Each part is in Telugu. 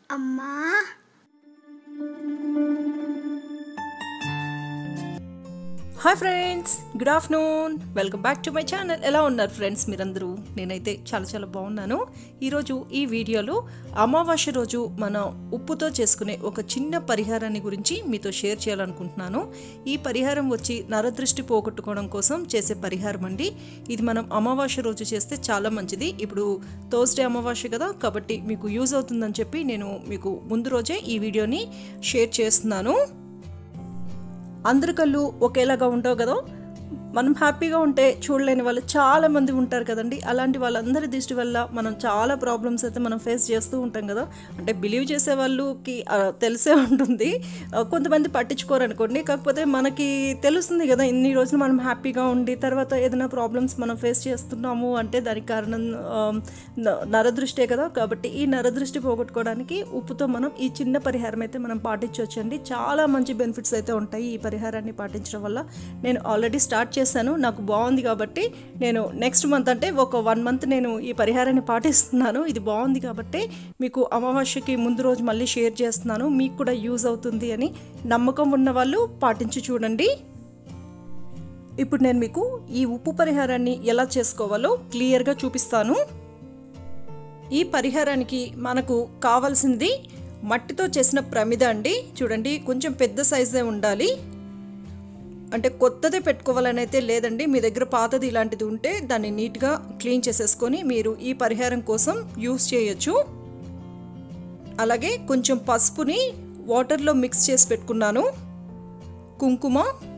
అమ్మా hi friends good afternoon welcome back to my channel ఎలా ఉన్నారు ఫ్రెండ్స్ మీరందరూ నేనైతే చాలా చాలా బాగున్నాను ఈరోజు ఈ వీడియోలో అమావాస్య రోజు మనం ఉప్పుతో చేసుకునే ఒక చిన్న పరిహారాన్ని గురించి మీతో షేర్ చేయాలనుకుంటున్నాను ఈ పరిహారం వచ్చి నరదృష్టి పోగొట్టుకోవడం కోసం చేసే పరిహారం అండి ఇది మనం అమావాస్య రోజు చేస్తే చాలా మంచిది ఇప్పుడు థర్స్డే అమావాస్య కదా కాబట్టి మీకు యూజ్ అవుతుందని చెప్పి నేను మీకు ముందు రోజే ఈ వీడియోని షేర్ చేస్తున్నాను అందరి కళ్ళు ఒకేలాగా ఉండవు కదా మనం హ్యాపీగా ఉంటే చూడలేని వాళ్ళు చాలా మంది ఉంటారు కదండి అలాంటి వాళ్ళందరి దృష్టి వల్ల మనం చాలా ప్రాబ్లమ్స్ అయితే మనం ఫేస్ చేస్తూ ఉంటాం కదా అంటే బిలీవ్ చేసే వాళ్ళకి ఆ, తెలిసే ఉంటుంది ఆ, కొంతమంది పట్టించుకోరు అనుకోండి కాకపోతే మనకి తెలుస్తుంది కదా ఇన్ని రోజులు మనం హ్యాపీగా ఉండి తర్వాత ఏదైనా ప్రాబ్లమ్స్ మనం ఫేస్ చేస్తున్నాము అంటే దానికి కారణం ఆ, న- నరదృష్టే కదా కాబట్టి ఈ నరదృష్టి పోగొట్టుకోవడానికి ఉప్పుతో మనం ఈ చిన్న పరిహారం అయితే మనం పాటించవచ్చండి చాలా మంచి బెనిఫిట్స్ అయితే ఉంటాయి ఈ పరిహారాన్ని పాటించడం వల్ల నేను ఆల్రెడీ స్టార్ట్ చేశాను నాకు బాగుంది కాబట్టి నేను నెక్స్ట్ మంత్ అంటే ఒక వన్ మంత్ నేను ఈ పరిహారాన్ని పాటిస్తున్నాను ఇది బాగుంది కాబట్టి మీకు అమావాస్యకి ముందు రోజు మళ్ళీ షేర్ చేస్తున్నాను మీకు కూడా యూజ్ అవుతుంది అని నమ్మకం ఉన్న వాళ్ళు పాటించి చూడండి ఇప్పుడు నేను మీకు ఈ ఉప్పు పరిహారాన్ని ఎలా చేసుకోవాలో క్లియర్గా చూపిస్తాను ఈ పరిహారానికి మనకు కావాల్సింది మట్టితో చేసిన ప్రమిద అండి చూడండి కొంచెం పెద్ద సైజే ఉండాలి అంటే కొత్తదే పెట్టుకోవాలని అయితే లేదండి మీ దగ్గర పాతది ఇలాంటిది ఉంటే దాన్ని నీట్గా క్లీన్ చేసేసుకొని మీరు ఈ పరిహారం కోసం యూస్ చేయొచ్చు అలాగే కొంచెం పసుపుని వాటర్లో మిక్స్ చేసి పెట్టుకున్నాను కుంకుమ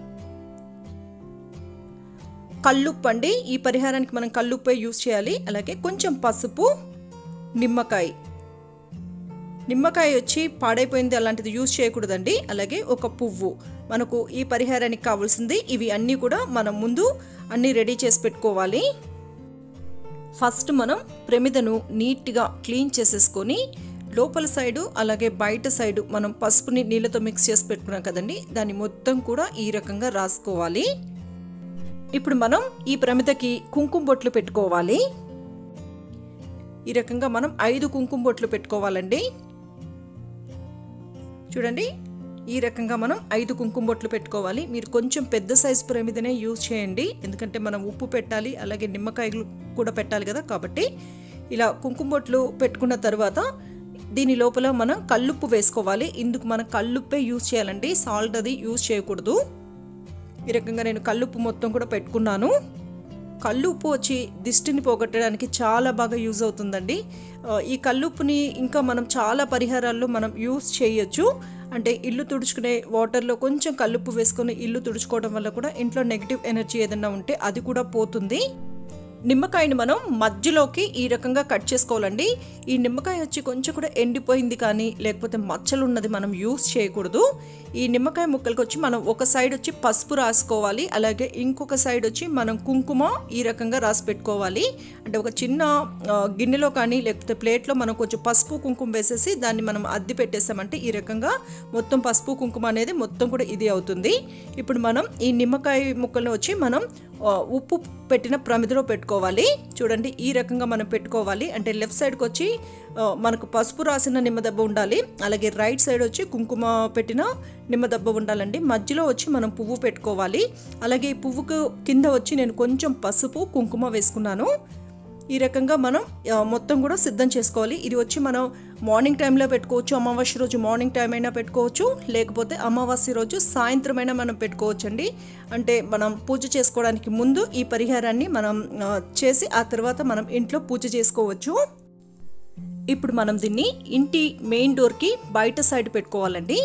కల్లుప్పు అండి ఈ పరిహారానికి మనం కల్లుప్పే యూస్ చేయాలి అలాగే కొంచెం పసుపు నిమ్మకాయ నిమ్మకాయ వచ్చి పాడైపోయింది అలాంటిది యూజ్ చేయకూడదండి అలాగే ఒక పువ్వు మనకు ఈ పరిహారానికి కావాల్సింది ఇవి అన్నీ కూడా మనం ముందు అన్నీ రెడీ చేసి పెట్టుకోవాలి ఫస్ట్ మనం ప్రమిదను నీట్గా క్లీన్ చేసేసుకొని లోపల సైడు అలాగే బయట సైడు మనం పసుపుని నీళ్ళతో మిక్స్ చేసి పెట్టుకున్నాం కదండి దాన్ని మొత్తం కూడా ఈ రకంగా రాసుకోవాలి ఇప్పుడు మనం ఈ ప్రమిదకి కుంకుమ బొట్లు పెట్టుకోవాలి ఈ రకంగా మనం ఐదు కుంకుమ బొట్లు పెట్టుకోవాలండి చూడండి ఈ రకంగా మనం ఐదు కుంకుమ బొట్లు పెట్టుకోవాలి మీరు కొంచెం పెద్ద సైజు ప్రమిదనే యూజ్ చేయండి ఎందుకంటే మనం ఉప్పు పెట్టాలి అలాగే నిమ్మకాయలు కూడా పెట్టాలి కదా కాబట్టి ఇలా కుంకుమ బొట్లు పెట్టుకున్న తర్వాత దీని లోపల మనం కల్లుప్పు వేసుకోవాలి ఇందుకు మనం కల్లుప్పే యూజ్ చేయాలండి సాల్ట్ అది యూజ్ చేయకూడదు ఈ రకంగా నేను కల్లుప్పు మొత్తం కూడా పెట్టుకున్నాను కల్లుప్పు వచ్చి దిష్టిని పోగొట్టడానికి చాలా బాగా యూజ్ అవుతుందండి ఆ, ఈ కల్లుప్పుని ఇంకా మనం చాలా పరిహారాల్లో మనం యూజ్ చేయొచ్చు అంటే ఇల్లు తుడుచుకునే వాటర్లో కొంచెం కల్లుప్పు వేసుకొని ఇల్లు తుడుచుకోవడం వల్ల కూడా ఇంట్లో నెగిటివ్ ఎనర్జీ ఏదైనా ఉంటే అది కూడా పోతుంది నిమ్మకాయని మనం మధ్యలోకి ఈ రకంగా కట్ చేసుకోవాలండి ఈ నిమ్మకాయ వచ్చి కొంచెం కూడా ఎండిపోయింది కానీ లేకపోతే మచ్చలు ఉన్నది మనం యూస్ చేయకూడదు ఈ నిమ్మకాయ ముక్కలకి వచ్చి మనం ఒక సైడ్ వచ్చి పసుపు రాసుకోవాలి అలాగే ఇంకొక సైడ్ వచ్చి మనం కుంకుమ ఈ రకంగా రాసి పెట్టుకోవాలి అంటే ఒక చిన్న ఆ, గిన్నెలో కానీ లేకపోతే ప్లేట్లో మనం కొంచెం పసుపు కుంకుమ వేసేసి దాన్ని మనం అద్ది పెట్టేసామంటే ఈ రకంగా మొత్తం పసుపు కుంకుమ అనేది మొత్తం కూడా ఇది అవుతుంది ఇప్పుడు మనం ఈ నిమ్మకాయ ముక్కల్ని వచ్చి మనం ఆ, ఉప్పు పెట్టిన ప్రమిదలో పెట్టుకోవాలి చూడండి ఈ రకంగా మనం పెట్టుకోవాలి అంటే లెఫ్ట్ సైడ్కి వచ్చి ఆ, మనకు పసుపు రాసిన నిమ్మదెబ్బ ఉండాలి అలాగే రైట్ సైడ్ వచ్చి కుంకుమ పెట్టిన నిమ్మదెబ్బ ఉండాలండి మధ్యలో వచ్చి మనం పువ్వు పెట్టుకోవాలి అలాగే ఈ పువ్వుకు కింద వచ్చి నేను కొంచెం పసుపు కుంకుమ వేసుకున్నాను ఈ రకంగా మనం ఆ, మొత్తం కూడా సిద్ధం చేసుకోవాలి ఇది వచ్చి మనం మార్నింగ్ టైంలో పెట్టుకోవచ్చు అమావాస్య రోజు మార్నింగ్ టైం అయినా పెట్టుకోవచ్చు లేకపోతే అమావాస్య రోజు సాయంత్రం అయినా మనం పెట్టుకోవచ్చు అండి అంటే మనం పూజ చేసుకోవడానికి ముందు ఈ పరిహారాన్ని మనం ఆ, చేసి ఆ తర్వాత మనం ఇంట్లో పూజ చేసుకోవచ్చు ఇప్పుడు మనం దీన్ని ఇంటి మెయిన్ డోర్కి బయట సైడ్ పెట్టుకోవాలండి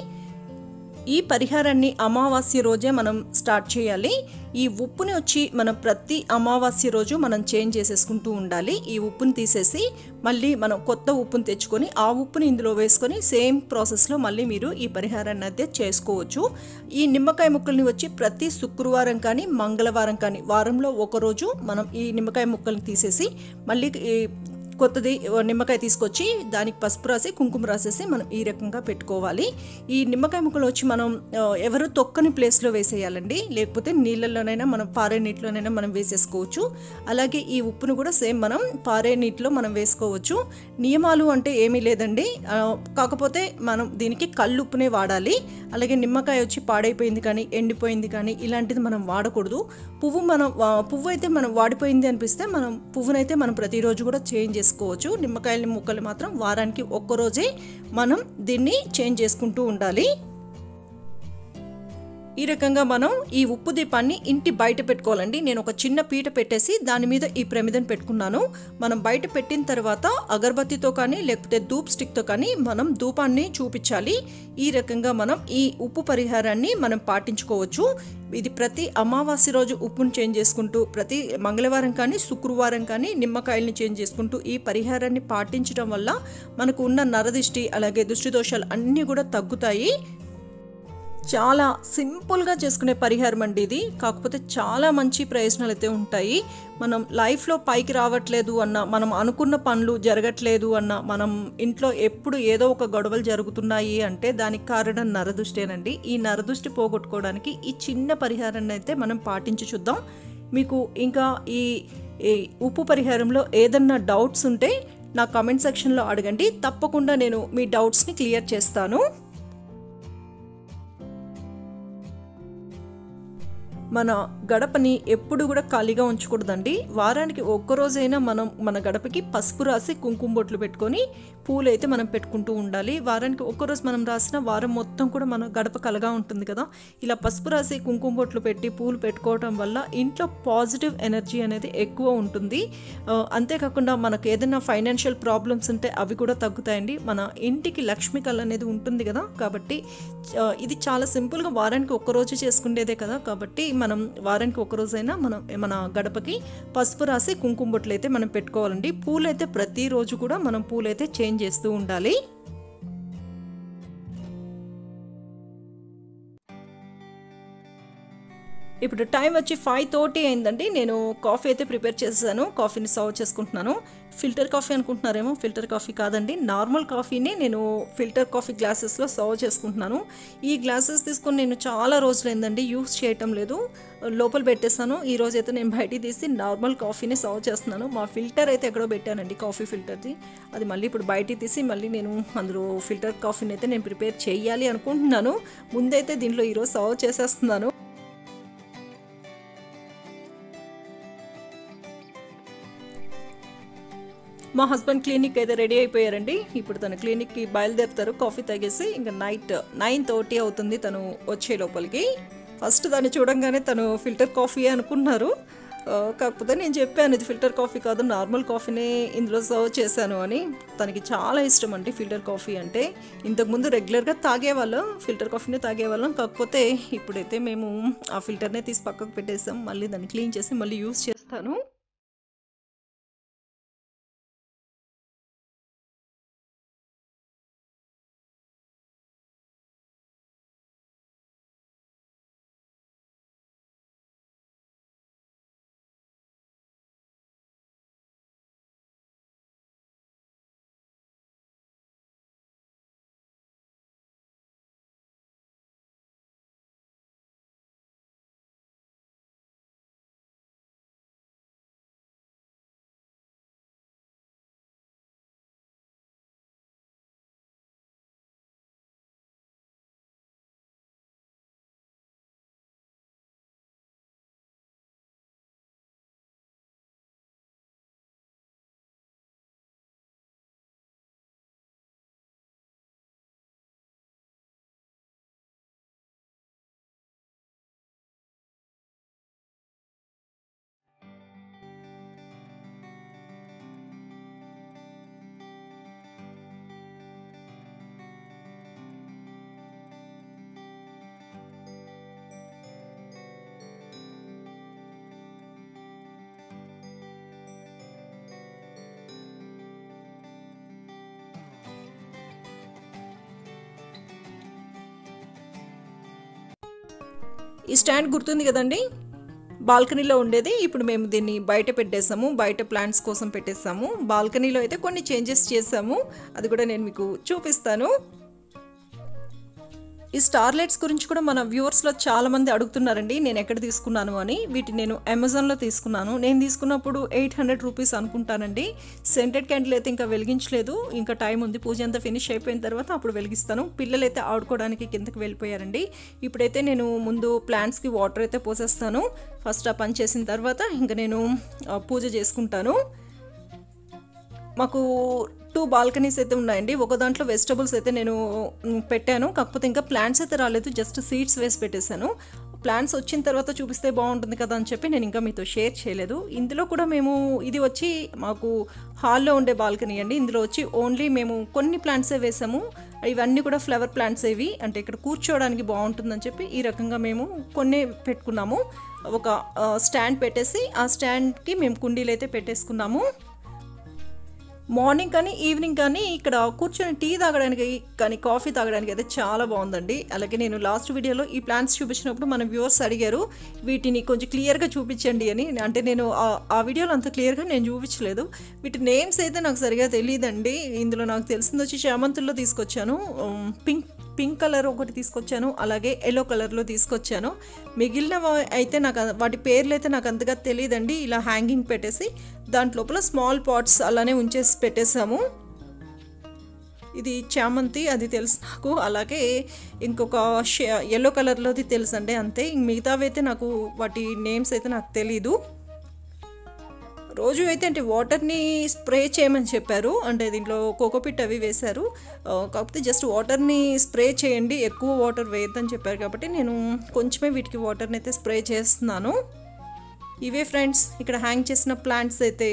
ఈ పరిహారాన్ని అమావాస్య రోజే మనం స్టార్ట్ చేయాలి ఈ ఉప్పుని వచ్చి మనం ప్రతి అమావాస్య రోజు మనం చేంజ్ చేసేసుకుంటూ ఉండాలి ఈ ఉప్పుని తీసేసి మళ్ళీ మనం కొత్త ఉప్పుని తెచ్చుకొని ఆ ఉప్పుని ఇందులో వేసుకొని సేమ్ ప్రాసెస్లో మళ్ళీ మీరు ఈ పరిహారాన్ని అయితే చేసుకోవచ్చు ఈ నిమ్మకాయ ముక్కల్ని వచ్చి ప్రతి శుక్రవారం కానీ మంగళవారం కానీ వారంలో ఒక రోజు మనం ఈ నిమ్మకాయ ముక్కల్ని తీసేసి మళ్ళీ ఈ కొత్తది నిమ్మకాయ తీసుకొచ్చి దానికి పసుపు రాసి కుంకుమ రాసేసి మనం ఈ రకంగా పెట్టుకోవాలి ఈ నిమ్మకాయ ముక్కలు వచ్చి మనం ఆ, ఎవరు తొక్కని ప్లేస్లో వేసేయాలండి లేకపోతే నీళ్ళల్లోనైనా మనం పారే నీటిలోనైనా మనం వేసేసుకోవచ్చు అలాగే ఈ ఉప్పును కూడా సేమ్ మనం పారే నీటిలో మనం వేసుకోవచ్చు నియమాలు అంటే ఏమీ లేదండి ఆ, కాకపోతే మనం దీనికి కళ్ళు ఉప్పునే వాడాలి అలాగే నిమ్మకాయ వచ్చి పాడైపోయింది కానీ ఎండిపోయింది కానీ ఇలాంటిది మనం వాడకూడదు పువ్వు మనం ఆ, పువ్వు అయితే మనం వాడిపోయింది అనిపిస్తే మనం పువ్వునైతే మనం ప్రతిరోజు కూడా చేంజ్ చేసుకోవచ్చు నిమ్మకాయల ముక్కలు మాత్రం వారానికి ఒక్కరోజే మనం దీన్ని చేంజ్ చేసుకుంటూ ఉండాలి ఈ రకంగా మనం ఈ ఉప్పు దీపాన్ని ఇంటి బయట పెట్టుకోవాలండి నేను ఒక చిన్న పీట పెట్టేసి దాని మీద ఈ ప్రమిదను పెట్టుకున్నాను మనం బయట పెట్టిన తర్వాత అగరబత్తితో కానీ లేకపోతే ధూప్ స్టిక్తో కానీ మనం ధూపాన్ని చూపించాలి ఈ రకంగా మనం ఈ ఉప్పు పరిహారాన్ని మనం పాటించుకోవచ్చు ఇది ప్రతి అమావాస్య రోజు ఉప్పును చేంజ్ చేసుకుంటూ ప్రతి మంగళవారం కానీ శుక్రవారం కానీ నిమ్మకాయల్ని చేంజ్ చేసుకుంటూ ఈ పరిహారాన్ని పాటించడం వల్ల మనకు ఉన్న నరదిష్టి అలాగే దుష్టి దోషాలు అన్నీ కూడా తగ్గుతాయి చాలా సింపుల్గా చేసుకునే పరిహారం అండి ఇది కాకపోతే చాలా మంచి ప్రయోజనాలు అయితే ఉంటాయి మనం లైఫ్లో పైకి రావట్లేదు అన్న మనం అనుకున్న పనులు జరగట్లేదు అన్న మనం ఇంట్లో ఎప్పుడు ఏదో ఒక గొడవలు జరుగుతున్నాయి అంటే దానికి కారణం నరదృష్టేనండి ఈ నరదృష్టి పోగొట్టుకోవడానికి ఈ చిన్న పరిహారాన్ని అయితే మనం పాటించి చూద్దాం మీకు ఇంకా ఈ ఈ ఉప్పు పరిహారంలో ఏదన్నా డౌట్స్ ఉంటే నా కామెంట్ సెక్షన్లో అడగండి తప్పకుండా నేను మీ డౌట్స్ని క్లియర్ చేస్తాను మన గడపని ఎప్పుడు కూడా ఖాళీగా ఉంచకూడదండి వారానికి ఒక్కరోజైనా మనం మన గడపకి పసుపు రాసి కుంకుమ బొట్లు పెట్టుకొని పూలు అయితే మనం పెట్టుకుంటూ ఉండాలి వారానికి ఒక్కరోజు మనం రాసిన వారం మొత్తం కూడా మన గడప కలగా ఉంటుంది కదా ఇలా పసుపు రాసి కుంకుమ బొట్లు పెట్టి పూలు పెట్టుకోవడం వల్ల ఇంట్లో పాజిటివ్ ఎనర్జీ అనేది ఎక్కువ ఉంటుంది ఆ, అంతేకాకుండా మనకు ఏదైనా ఫైనాన్షియల్ ప్రాబ్లమ్స్ ఉంటే అవి కూడా తగ్గుతాయండి మన ఇంటికి లక్ష్మి కళ అనేది ఉంటుంది కదా కాబట్టి ఆ, ఇది చాలా సింపుల్గా వారానికి ఒక్కరోజు చేసుకునేదే కదా కాబట్టి మనం వారానికి ఒక్కరోజైనా మనం మన గడపకి పసుపు రాసి కుంకుమ బొట్లు అయితే మనం పెట్టుకోవాలండి పూలు అయితే ప్రతిరోజు కూడా మనం పూలు అయితే చేంజ్ చేస్తూ ఉండాలి ఇప్పుడు టైం వచ్చి ఫైవ్ థర్టీ అయిందండి నేను కాఫీ అయితే ప్రిపేర్ చేశాను కాఫీని సర్వ్ చేసుకుంటున్నాను ఫిల్టర్ కాఫీ అనుకుంటున్నారేమో ఫిల్టర్ కాఫీ కాదండి నార్మల్ కాఫీని నేను ఫిల్టర్ కాఫీ గ్లాసెస్లో సర్వ్ చేసుకుంటున్నాను ఈ గ్లాసెస్ తీసుకొని నేను చాలా రోజులైందండి యూస్ చేయటం లేదు లోపల పెట్టేస్తాను ఈ రోజు అయితే నేను బయటికి తీసి నార్మల్ కాఫీని సర్వ్ చేస్తున్నాను మా ఫిల్టర్ అయితే ఎక్కడో పెట్టానండి కాఫీ ఫిల్టర్ది అది మళ్ళీ ఇప్పుడు బయటికి తీసి మళ్ళీ నేను అందులో ఫిల్టర్ కాఫీని అయితే నేను ప్రిపేర్ చేయాలి అనుకుంటున్నాను ముందైతే దీంట్లో ఈరోజు సర్వ్ చేసేస్తున్నాను మా హస్బెండ్ క్లినిక్ అయితే రెడీ అయిపోయారండి ఇప్పుడు తను క్లినిక్కి బయలుదేరుతారు కాఫీ తాగేసి ఇంకా నైట్ నైన్ థర్టీ అవుతుంది తను వచ్చే లోపలికి ఫస్ట్ దాన్ని చూడంగానే తను ఫిల్టర్ కాఫీ అనుకున్నారు ఆ, కాకపోతే నేను చెప్పాను ఇది ఫిల్టర్ కాఫీ కాదు నార్మల్ కాఫీనే ఇందులో సర్వ్ చేశాను అని తనకి చాలా ఇష్టం అండి ఫిల్టర్ కాఫీ అంటే ఇంతకుముందు రెగ్యులర్గా తాగేవాళ్ళం ఫిల్టర్ కాఫీనే తాగేవాళ్ళం కాకపోతే ఇప్పుడైతే మేము ఆ ఫిల్టర్నే తీసి పక్కకు పెట్టేసాం మళ్ళీ దాన్ని క్లీన్ చేసి మళ్ళీ యూస్ చేస్తాను ఈ స్టాండ్ గుర్తుంది కదండి బాల్కనీలో ఉండేది ఇప్పుడు మేము దీన్ని బయట పెట్టేసాము బయట ప్లాంట్స్ కోసం పెట్టేసాము బాల్కనీలో అయితే కొన్ని చేంజెస్ చేసాము అది కూడా నేను మీకు చూపిస్తాను ఈ స్టార్లైట్స్ గురించి కూడా మన వ్యూవర్స్లో చాలా మంది అడుగుతున్నారండి నేను ఎక్కడ తీసుకున్నాను అని వీటిని నేను అమెజాన్లో తీసుకున్నాను నేను తీసుకున్నప్పుడు ఎయిట్ హండ్రెడ్ రూపీస్ అనుకుంటానండి సెంటెడ్ క్యాండిల్ అయితే ఇంకా వెలిగించలేదు ఇంకా టైం ఉంది పూజ అంతా ఫినిష్ అయిపోయిన తర్వాత అప్పుడు వెలిగిస్తాను పిల్లలు అయితే ఆడుకోవడానికి కిందకి వెళ్ళిపోయారండి ఇప్పుడైతే నేను ముందు ప్లాంట్స్కి వాటర్ అయితే పోసేస్తాను ఫస్ట్ ఆ పని చేసిన తర్వాత ఇంకా నేను ఆ, పూజ చేసుకుంటాను మాకు టూ బాల్కనీస్ అయితే ఉన్నాయండి ఒక దాంట్లో వెజిటబుల్స్ అయితే నేను మ్, పెట్టాను కాకపోతే ఇంకా ప్లాంట్స్ అయితే రాలేదు జస్ట్ సీడ్స్ వేసి పెట్టేశాను ప్లాంట్స్ వచ్చిన తర్వాత చూపిస్తే బాగుంటుంది కదా అని చెప్పి నేను ఇంకా మీతో షేర్ చేయలేదు ఇందులో కూడా మేము ఇది వచ్చి మాకు హాల్లో ఉండే బాల్కనీ అండి ఇందులో వచ్చి ఓన్లీ మేము కొన్ని ప్లాంట్సే వేసాము ఇవన్నీ కూడా ఫ్లవర్ ప్లాంట్స్ ఇవి అంటే ఇక్కడ కూర్చోవడానికి బాగుంటుందని చెప్పి ఈ రకంగా మేము కొన్ని పెట్టుకున్నాము ఒక ఆ, స్టాండ్ పెట్టేసి ఆ స్టాండ్కి మేము కుండీలు అయితే పెట్టేసుకున్నాము మార్నింగ్ కానీ ఈవినింగ్ కానీ ఇక్కడ కూర్చొని టీ తాగడానికి కానీ కాఫీ తాగడానికి అయితే చాలా బాగుందండి అలాగే నేను లాస్ట్ వీడియోలో ఈ ప్లాన్స్ చూపించినప్పుడు మన వ్యూవర్స్ అడిగారు వీటిని కొంచెం క్లియర్గా చూపించండి అని అంటే నేను ఆ- ఆ వీడియోలో అంత క్లియర్గా నేను చూపించలేదు వీటి నేమ్స్ అయితే నాకు సరిగా తెలియదండి ఇందులో నాకు తెలిసింది వచ్చి చామంతుల్లో తీసుకొచ్చాను ఉమ్, పింక్ పింక్ కలర్ ఒకటి తీసుకొచ్చాను అలాగే ఎల్లో కలర్లో తీసుకొచ్చాను మిగిలిన అయితే నాకు అ- వాటి పేర్లు అయితే నాకు అంతగా తెలియదండి ఇలా హ్యాంగింగ్ పెట్టేసి దాంట్ లోపల స్మాల్ పాట్స్ అలానే ఉంచేసి పెట్టేసాము ఇది చామంతి అది తెలుసు నాకు అలాగే ఇంకొక ఎల్లో కలర్లోది తెలుసు అండి అంతే ఇంక మిగతావి అయితే నాకు వాటి నేమ్స్ అయితే నాకు తెలీదు రోజు అయితే అంటే వాటర్ని స్ప్రే చేయమని చెప్పారు అంటే దీంట్లో కోకోపిట్ అవి వేశారు ఆ, కాకపోతే జస్ట్ వాటర్ని స్ప్రే చేయండి ఎక్కువ వాటర్ వేయొద్దని చెప్పారు కాబట్టి నేను కొంచెమే వీటికి వాటర్ని అయితే స్ప్రే చేస్తున్నాను ఇవే ఫ్రెండ్స్ ఇక్కడ హ్యాంగ్ చేసిన ప్లాంట్స్ అయితే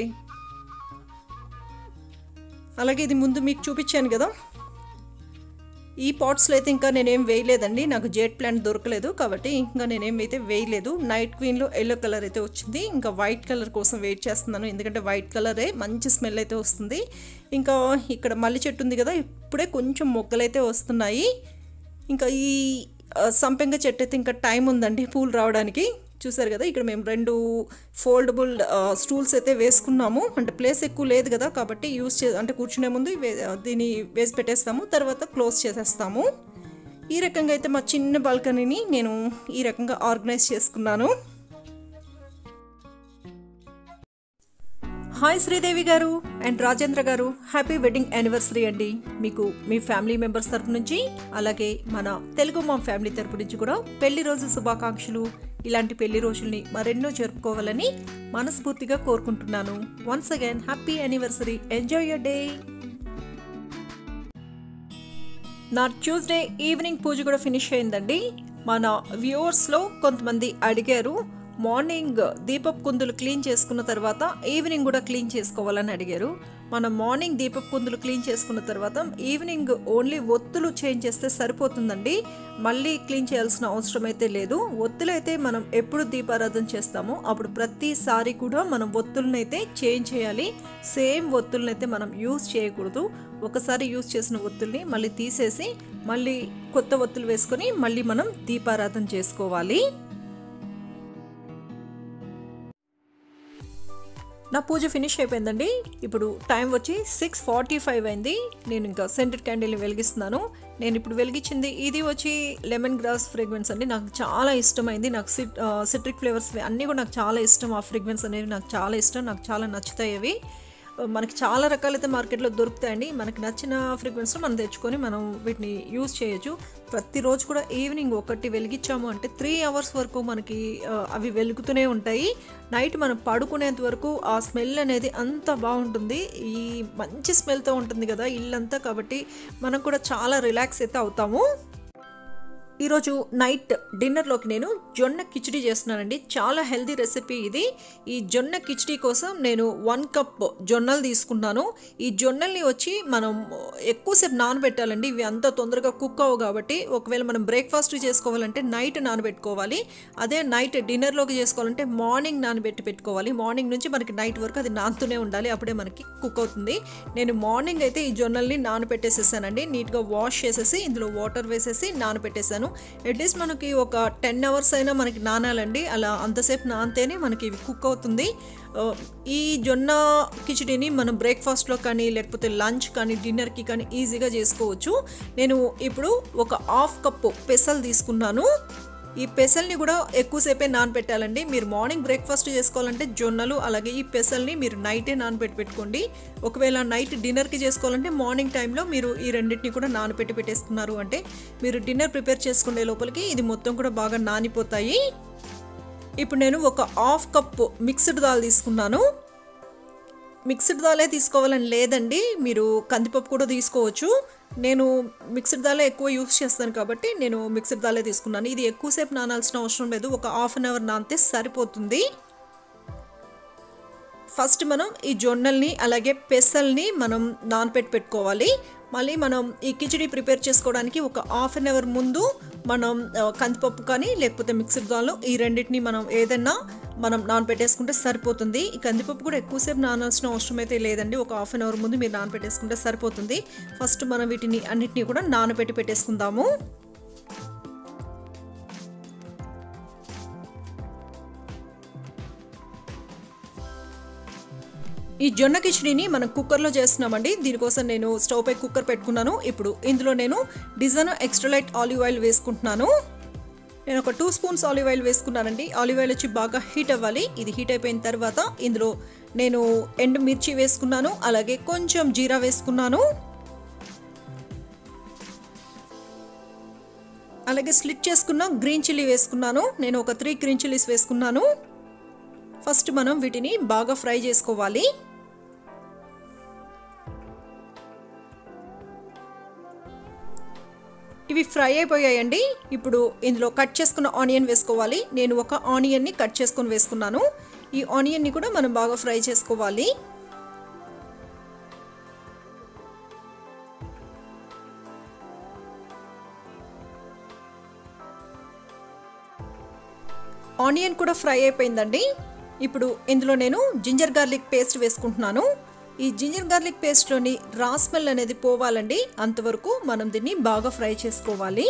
అలాగే ఇది ముందు మీకు చూపించాను కదా ఈ పాట్స్లో అయితే ఇంకా నేనేం వేయలేదండి నాకు జెట్ ప్లాంట్ దొరకలేదు కాబట్టి ఇంకా నేనేం అయితే వేయలేదు నైట్ క్వీన్లో ఎల్లో కలర్ అయితే వచ్చింది ఇంకా వైట్ కలర్ కోసం వెయిట్ చేస్తున్నాను ఎందుకంటే వైట్ కలరే మంచి స్మెల్ అయితే వస్తుంది ఇంకా ఇక్కడ మల్లి చెట్టు ఉంది కదా ఇప్పుడే కొంచెం మొగ్గలు అయితే వస్తున్నాయి ఇంకా ఈ ఆ, సంపెంగ చెట్టు అయితే ఇంకా టైం ఉందండి పూలు రావడానికి చూసారు కదా ఇక్కడ మేము రెండు ఫోల్డబుల్ స్టూల్స్ అయితే వేసుకున్నాము అంటే ప్లేస్ ఎక్కువ లేదు కదా కాబట్టి యూస్ చే అంటే కూర్చునే ముందు వే- దీన్ని వేసి పెట్టేస్తాము తర్వాత క్లోజ్ చేసేస్తాము ఈ రకంగా అయితే మా చిన్న బాల్కనీని నేను ఈ రకంగా ఆర్గనైజ్ చేసుకున్నాను హాయ్ శ్రీదేవి గారు అండ్ రాజేంద్ర గారు హ్యాపీ వెడ్డింగ్ యానివర్సరీ అండి మీకు మీ ఫ్యామిలీ మెంబర్స్ తరపు నుంచి అలాగే మన తెలుగు మా ఫ్యామిలీ తరపు నుంచి కూడా పెళ్లి రోజు శుభాకాంక్షలు ఇలాంటి పెళ్లి రోజుల్ని మరెన్నో జరుపుకోవాలని మనస్ఫూర్తిగా కోరుకుంటున్నాను once again happy anniversary enjoy your day నా ట్యూస్డే ఈవినింగ్ పూజ కూడా ఫినిష్ అయిందండి మన వ్యూవర్స్లో కొంతమంది అడిగారు మార్నింగ్ దీపపు కుందులు క్లీన్ చేసుకున్న తర్వాత ఈవినింగ్ కూడా క్లీన్ చేసుకోవాలని అడిగారు మనం మార్నింగ్ దీపపు కుందులు క్లీన్ చేసుకున్న తర్వాత ఈవినింగ్ ఓన్లీ ఒత్తులు చేంజ్ చేస్తే సరిపోతుందండి మళ్ళీ క్లీన్ చేయాల్సిన అవసరం అయితే లేదు ఒత్తులు అయితే మనం ఎప్పుడు దీపారాధన చేస్తామో అప్పుడు ప్రతిసారి కూడా మనం ఒత్తులను అయితే చేంజ్ చేయాలి సేమ్ ఒత్తులను అయితే మనం యూస్ చేయకూడదు ఒకసారి యూస్ చేసిన ఒత్తుల్ని మళ్ళీ తీసేసి మళ్ళీ కొత్త ఒత్తులు వేసుకొని మళ్ళీ మనం దీపారాధన చేసుకోవాలి నా పూజ ఫినిష్ అయిపోయిందండి ఇప్పుడు టైం వచ్చి సిక్స్ ఫార్టీ ఫైవ్ అయింది నేను ఇంకా సెంటెడ్ క్యాండిల్ని వెలిగిస్తున్నాను నేను ఇప్పుడు వెలిగించింది ఇది వచ్చి లెమన్ గ్రాస్ ఫ్రేగ్రెన్స్ అండి నాకు చాలా ఇష్టమైంది నాకు సిట్ సిట్రిక్ ఫ్లేవర్స్ అన్నీ కూడా నాకు చాలా ఇష్టం ఆ ఫ్రేగ్రెన్స్ అనేవి నాకు చాలా ఇష్టం నాకు చాలా నచ్చుతాయి అవి మనకి చాలా రకాలైతే మార్కెట్లో దొరుకుతాయండి మనకి నచ్చిన ఫ్రీక్వెన్సీలో మనం తెచ్చుకొని మనం వీటిని యూజ్ చేయొచ్చు ప్రతిరోజు కూడా ఈవినింగ్ ఒకటి వెలిగించాము అంటే త్రీ అవర్స్ వరకు మనకి ఆ, అవి వెలుగుతూనే ఉంటాయి నైట్ మనం పడుకునేంత వరకు ఆ స్మెల్ అనేది అంత బాగుంటుంది ఈ మంచి స్మెల్తో ఉంటుంది కదా ఇల్లంతా కాబట్టి మనం కూడా చాలా రిలాక్స్ అయితే అవుతాము ఈరోజు నైట్ డిన్నర్లోకి నేను జొన్న కిచిడి చేస్తున్నానండి చాలా హెల్దీ రెసిపీ ఇది ఈ జొన్న కిచిడి కోసం నేను వన్ కప్ జొన్నలు తీసుకున్నాను ఈ జొన్నల్ని వచ్చి మనం ఎక్కువసేపు నానబెట్టాలండి ఇవి అంత తొందరగా కుక్ అవ్వవు కాబట్టి ఒకవేళ మనం బ్రేక్ఫాస్ట్ చేసుకోవాలంటే నైట్ నానబెట్టుకోవాలి అదే నైట్ డిన్నర్లోకి చేసుకోవాలంటే మార్నింగ్ నానబెట్టి పెట్టుకోవాలి మార్నింగ్ నుంచి మనకి నైట్ వరకు అది నానుతూనే ఉండాలి అప్పుడే మనకి కుక్ అవుతుంది నేను మార్నింగ్ అయితే ఈ జొన్నల్ని నానబెట్టేసేసానండి నీట్గా వాష్ చేసేసి ఇందులో వాటర్ వేసేసి నానబెట్టేసాను వేసుకున్నాను అట్లీస్ట్ మనకి ఒక టెన్ అవర్స్ అయినా మనకి నానాలండి అలా అంతసేపు నానితేనే మనకి ఇవి కుక్ అవుతుంది ఆ, ఈ జొన్న కిచిడిని మనం బ్రేక్ఫాస్ట్లో కానీ లేకపోతే లంచ్ కానీ డిన్నర్కి కానీ ఈజీగా చేసుకోవచ్చు నేను ఇప్పుడు ఒక హాఫ్ కప్పు పెసలు తీసుకున్నాను ఈ పెసల్ని కూడా ఎక్కువసేపే నానబెట్టాలండి మీరు మార్నింగ్ బ్రేక్ఫాస్ట్ చేసుకోవాలంటే జొన్నలు అలాగే ఈ పెసల్ని మీరు నైటే నానబెట్టి పెట్టుకోండి ఒకవేళ నైట్ డిన్నర్కి చేసుకోవాలంటే మార్నింగ్ టైంలో మీరు ఈ రెండింటిని కూడా నానబెట్టి పెట్టేసుకున్నారు అంటే మీరు డిన్నర్ ప్రిపేర్ చేసుకునే లోపలికి ఇది మొత్తం కూడా బాగా నానిపోతాయి ఇప్పుడు నేను ఒక హాఫ్ కప్పు మిక్స్డ్ దాల్ తీసుకున్నాను మిక్స్డ్ దాలే తీసుకోవాలని లేదండి మీరు కందిపప్పు కూడా తీసుకోవచ్చు నేను మిక్స్డ్ దాలే ఎక్కువ యూస్ చేస్తాను కాబట్టి నేను మిక్స్డ్ దాలే తీసుకున్నాను ఇది ఎక్కువసేపు నానాల్సిన అవసరం లేదు ఒక హాఫ్ అన్ అవర్ నానితే సరిపోతుంది ఫస్ట్ మనం ఈ జొన్నల్ని అలాగే పెసల్ని మనం నానపెట్టి పెట్టుకోవాలి మళ్ళీ మనం ఈ కిచడీ ప్రిపేర్ చేసుకోవడానికి ఒక హాఫ్ అన్ అవర్ ముందు మనం ఆ, కందిపప్పు కానీ లేకపోతే మిక్స్డ్ దాల్ ఈ రెండింటిని మనం ఏదైనా మనం నానపెట్టేసుకుంటే సరిపోతుంది ఈ కందిపప్పు కూడా ఎక్కువసేపు నానాల్సిన అవసరం అయితే లేదండి ఒక హాఫ్ అన్ అవర్ ముందు మీరు నానపెట్టేసుకుంటే సరిపోతుంది ఫస్ట్ మనం వీటిని అన్నిటినీ కూడా నానబెట్టి పెట్టేసుకుందాము ఈ జొన్న కిచడీని మనం కుక్కర్లో చేస్తున్నామండి దీనికోసం నేను స్టవ్ పై కుక్కర్ పెట్టుకున్నాను ఇప్పుడు ఇందులో నేను డిజైన్ ఎక్స్ట్రా ఆలివ్ ఆయిల్ వేసుకుంటున్నాను నేను ఒక టూ స్పూన్స్ ఆలివ్ ఆయిల్ వేసుకున్నానండి ఆలివ్ ఆయిల్ వచ్చి బాగా హీట్ అవ్వాలి ఇది హీట్ అయిపోయిన తర్వాత ఇందులో నేను ఎండు మిర్చి వేసుకున్నాను అలాగే కొంచెం జీరా వేసుకున్నాను అలాగే స్లిట్ చేసుకున్న గ్రీన్ చిల్లీ వేసుకున్నాను నేను ఒక త్రీ గ్రీన్ చిల్లీస్ వేసుకున్నాను ఫస్ట్ మనం వీటిని బాగా ఫ్రై చేసుకోవాలి ఇవి ఫ్రై అయిపోయాయండి ఇప్పుడు ఇందులో కట్ చేసుకున్న ఆనియన్ వేసుకోవాలి నేను ఒక ఆనియన్ని కట్ చేసుకొని వేసుకున్నాను ఈ ఆనియన్ని కూడా మనం బాగా ఫ్రై చేసుకోవాలి ఆనియన్ కూడా ఫ్రై అయిపోయిందండి ఇప్పుడు ఇందులో నేను జింజర్ గార్లిక్ పేస్ట్ వేసుకుంటున్నాను ఈ జింజర్ గార్లిక్ పేస్ట్లోని రా స్మెల్ అనేది పోవాలండి అంతవరకు మనం దీన్ని బాగా ఫ్రై చేసుకోవాలి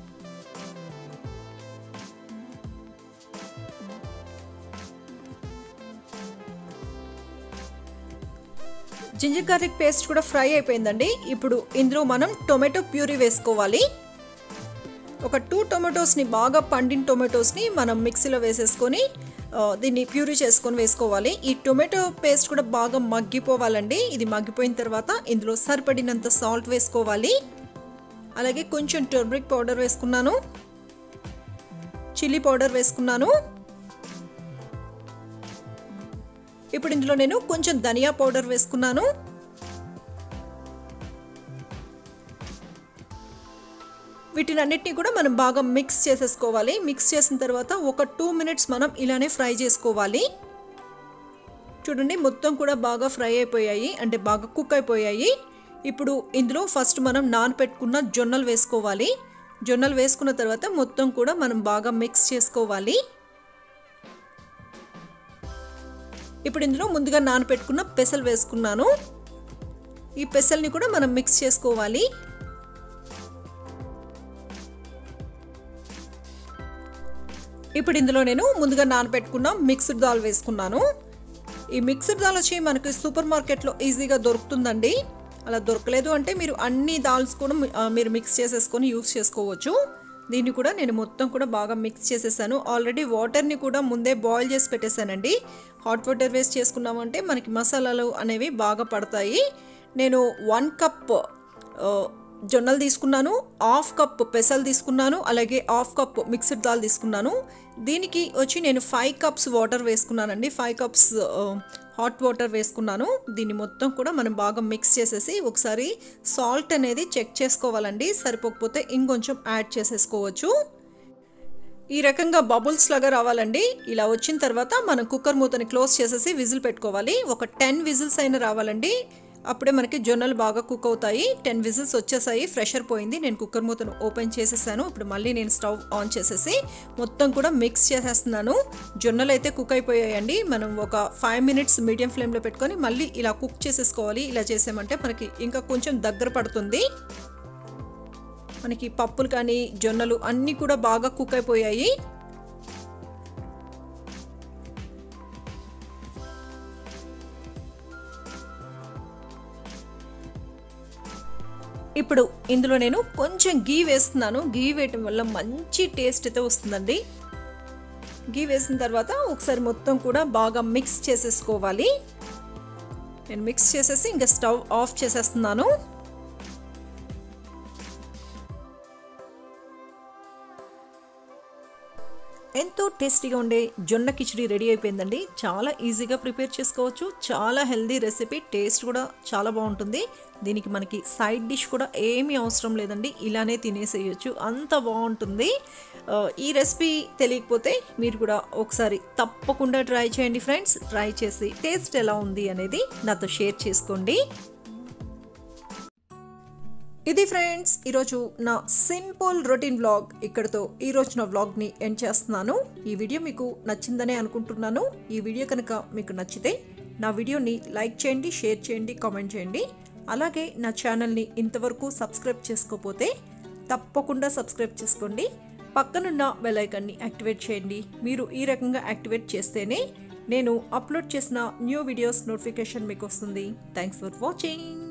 జింజర్ గార్లిక్ పేస్ట్ కూడా ఫ్రై అయిపోయిందండి ఇప్పుడు ఇందులో మనం టొమాటో ప్యూరీ వేసుకోవాలి ఒక టూ టొమాటోస్ని బాగా పండిన టొమాటోస్ని మనం మిక్సీలో వేసేసుకొని ఆ, దీన్ని ప్యూరీ చేసుకొని వేసుకోవాలి ఈ టొమాటో పేస్ట్ కూడా బాగా మగ్గిపోవాలండి ఇది మగ్గిపోయిన తర్వాత ఇందులో సరిపడినంత సాల్ట్ వేసుకోవాలి అలాగే కొంచెం టర్మరిక్ పౌడర్ వేసుకున్నాను చిల్లీ పౌడర్ వేసుకున్నాను ఇప్పుడు ఇందులో నేను కొంచెం ధనియా పౌడర్ వేసుకున్నాను వీటినన్నిటిని కూడా మనం బాగా మిక్స్ చేసేసుకోవాలి మిక్స్ చేసిన తర్వాత ఒక టూ మినిట్స్ మనం ఇలానే ఫ్రై చేసుకోవాలి చూడండి మొత్తం కూడా బాగా ఫ్రై అయిపోయాయి అంటే బాగా కుక్ అయిపోయాయి ఇప్పుడు ఇందులో ఫస్ట్ మనం నానపెట్టుకున్న జొన్నలు వేసుకోవాలి జొన్నలు వేసుకున్న తర్వాత మొత్తం కూడా మనం బాగా మిక్స్ చేసుకోవాలి ఇప్పుడు ఇందులో ముందుగా నానపెట్టుకున్న పెసలు వేసుకున్నాను ఈ పెసల్ని కూడా మనం మిక్స్ చేసుకోవాలి ఇప్పుడు ఇందులో నేను ముందుగా నానబెట్టుకున్న మిక్స్డ్ దాల్ వేసుకున్నాను ఈ మిక్స్డ్ దాల్ వచ్చి మనకి సూపర్ మార్కెట్లో ఈజీగా దొరుకుతుందండి అలా దొరకలేదు అంటే మీరు అన్ని దాల్స్ కూడా మీ- ఆ, మీరు మిక్స్ చేసేసుకొని యూస్ చేసుకోవచ్చు దీన్ని కూడా నేను మొత్తం కూడా బాగా మిక్స్ చేసేసాను ఆల్రెడీ వాటర్ని కూడా ముందే బాయిల్ చేసి పెట్టేశానండి హాట్ వాటర్ వేస్ట్ చేసుకున్నామంటే మనకి మసాలాలు అనేవి బాగా పడతాయి నేను వన్ కప్ ఆ, జొన్నలు తీసుకున్నాను హాఫ్ కప్ పెసలు తీసుకున్నాను అలాగే హాఫ్ కప్ మిక్స్డ్ దాల్ తీసుకున్నాను దీనికి వచ్చి నేను ఫైవ్ కప్స్ వాటర్ వేసుకున్నానండి ఫైవ్ కప్స్ హాట్ వాటర్ వేసుకున్నాను దీన్ని మొత్తం కూడా మనం బాగా మిక్స్ చేసేసి ఒకసారి సాల్ట్ అనేది చెక్ చేసుకోవాలండి సరిపోకపోతే ఇంకొంచెం యాడ్ చేసేసుకోవచ్చు ఈ రకంగా బబుల్స్ లాగా రావాలండి ఇలా వచ్చిన తర్వాత మనం కుక్కర్ మూతని క్లోజ్ చేసేసి విజిల్ పెట్టుకోవాలి ఒక టెన్ విజిల్స్ అయినా రావాలండి అప్పుడే మనకి జొన్నలు బాగా కుక్ అవుతాయి టెన్ విజిల్స్ వచ్చేసాయి ఫ్రెషర్ పోయింది నేను కుక్కర్ మూతను ఓపెన్ చేసేసాను ఇప్పుడు మళ్ళీ నేను స్టవ్ ఆన్ చేసేసి మొత్తం కూడా మిక్స్ చేసేస్తున్నాను జొన్నలు అయితే కుక్ అయిపోయాయండి మనం ఒక ఫైవ్ మినిట్స్ మీడియం ఫ్లేమ్లో పెట్టుకొని మళ్ళీ ఇలా కుక్ చేసేసుకోవాలి ఇలా చేసామంటే మనకి ఇంకా కొంచెం దగ్గర పడుతుంది మనకి పప్పులు కానీ జొన్నలు అన్నీ కూడా బాగా కుక్ అయిపోయాయి ఇప్పుడు ఇందులో నేను కొంచెం గీ వేస్తున్నాను గీ వేయటం వల్ల మంచి టేస్ట్ అయితే వస్తుందండి గీ వేసిన తర్వాత ఒకసారి మొత్తం కూడా బాగా మిక్స్ చేసేసుకోవాలి నేను మిక్స్ చేసేసి ఇంకా స్టవ్ ఆఫ్ చేసేస్తున్నాను ఎంతో టేస్టీగా ఉండే జొన్న కిచడి రెడీ అయిపోయిందండి చాలా ఈజీగా ప్రిపేర్ చేసుకోవచ్చు చాలా హెల్దీ రెసిపీ టేస్ట్ కూడా చాలా బాగుంటుంది దీనికి మనకి సైడ్ డిష్ కూడా ఏమీ అవసరం లేదండి ఇలానే తినేసేయచ్చు అంత బాగుంటుంది ఈ రెసిపీ తెలియకపోతే మీరు కూడా ఒకసారి తప్పకుండా ట్రై చేయండి ఫ్రెండ్స్ ట్రై చేసి టేస్ట్ ఎలా ఉంది అనేది నాతో షేర్ చేసుకోండి ఇది ఫ్రెండ్స్ ఈరోజు నా సింపుల్ రొటీన్ వ్లాగ్ ఇక్కడతో ఈరోజు నా వ్లాగ్ని ఎండ్ చేస్తున్నాను ఈ వీడియో మీకు నచ్చిందనే అనుకుంటున్నాను ఈ వీడియో కనుక మీకు నచ్చితే నా వీడియోని లైక్ చేయండి షేర్ చేయండి కామెంట్ చేయండి అలాగే నా ఛానల్ని ఇంతవరకు సబ్స్క్రైబ్ చేసుకోకపోతే తప్పకుండా సబ్స్క్రైబ్ చేసుకోండి పక్కనున్న బెల్ ఐకాన్ని యాక్టివేట్ చేయండి మీరు ఈ రకంగా యాక్టివేట్ చేస్తేనే నేను అప్లోడ్ చేసిన న్యూ వీడియోస్ నోటిఫికేషన్ మీకు వస్తుంది థ్యాంక్స్ ఫర్ వాచింగ్